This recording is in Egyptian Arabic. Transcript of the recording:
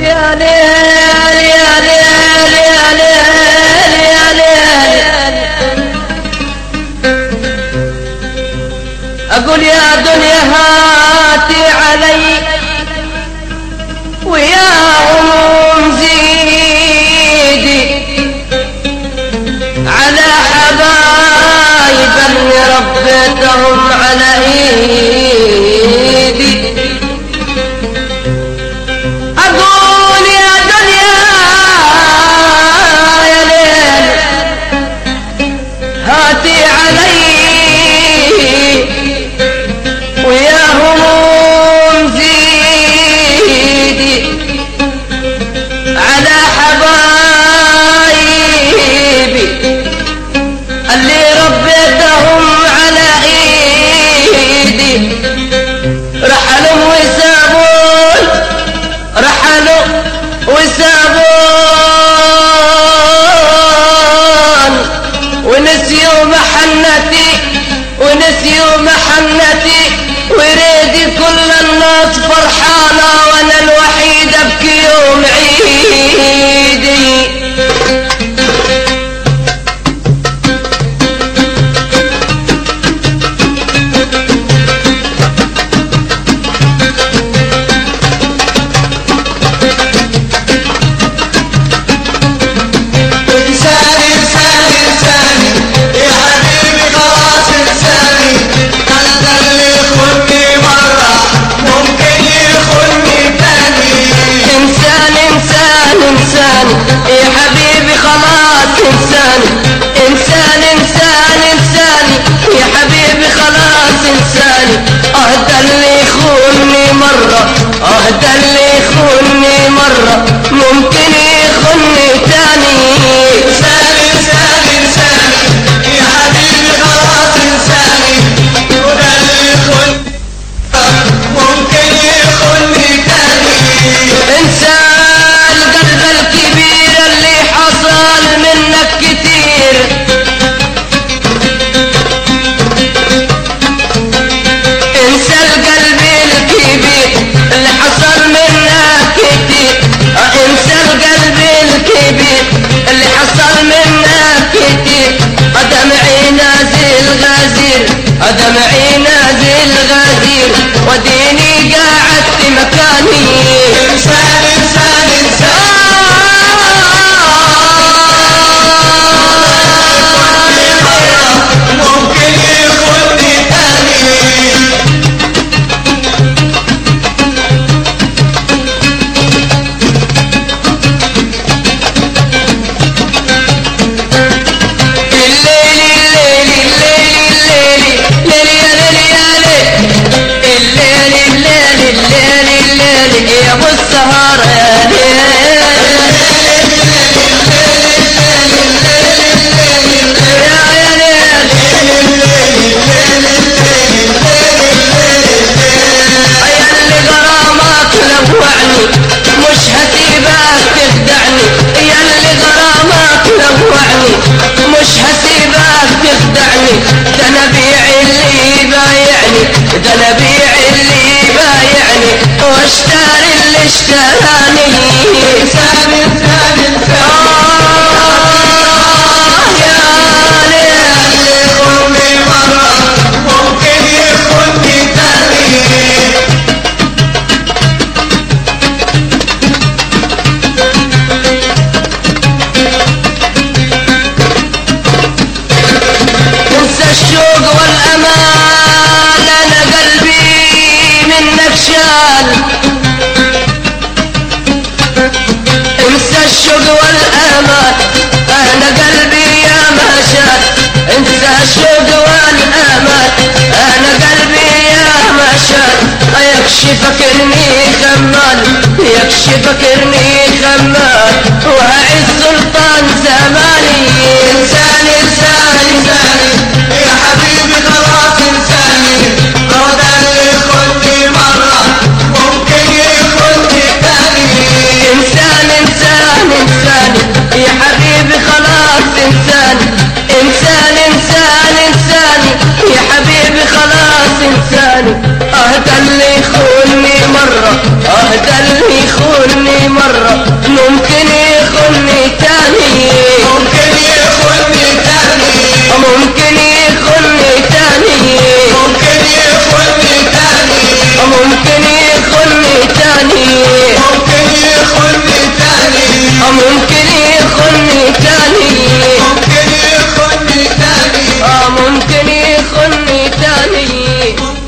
يا ليل يا ليل يا ليل يا ليل أقول يا دنيا هاتي علي ويا هموم زيدي على حبايب اللي ربيتهم على ايدي اقول يا دنيا يا ليل هاتي علي ويا هموم زيدي على حبايبي اللي ربيتهم على ايدي رحلوا وسابون رحلوا وسابون ونسيوا محنتي ونسيوا محنتي وريدي كل الناس فرحانة وانا الوحيد ابكي يوم عيدي انساني انساني انساني يا حبيبي خلاص انساني خلى اللي يخوني مرة ممكن يخوني تاني انسان انسان انسان يا حبيبي خلاص انسان انسان انسان انسان يا حبيبي خلاص انسان اهدى اللي يخوني مرة اهدى اللي يخوني مرة ممكن يخوني تاني انساني انساني انساني يا حبيبي خلاص انساني وده اللي يخوني ممكن يخوني تاني انسان قلب الكبير اللي حصل منك كتير انسى القلب الكبير اللي حصل منك كتير اه انسى القلب الكبير اللي حصل منك كتير اه دمعي نازل غزير اه دمعي نازل غزير وديني قاعد في مكاني انسان انسان انسان ممكن يخوني تاني يا ابو السهر يا اللي غرامك لوعني مش هسيبك تخدعني يا اللي غرامك لوعني مش هسيبك تخدعني ده انا بيع اللي بايعني ده انا بيع اللي بايعني واشتري اللي اشتراني انسان انسان انسان آه يا ليل يخوني مرة ممكن يخوني تاني انسى الشوق والامان انا قلبي منك شال انسى الشوق والامان انا قلبي يا ما شال انسى الشوق والامان انا قلبي يا ما شال يكشفك اني خمال يكشفك اني خمال وهعز سلطان زماني انسان انسان انساني يا حبيبي خلاص انساني هو ده اللي يخوني مرة ممكن يخوني تاني انسان انسان انسان يا حبيبي خلاص انسان انسان انسان انسان يا حبيبي خلاص انسان اهدى اللي يخوني مرة اهدى اللي يخوني مرة ممكن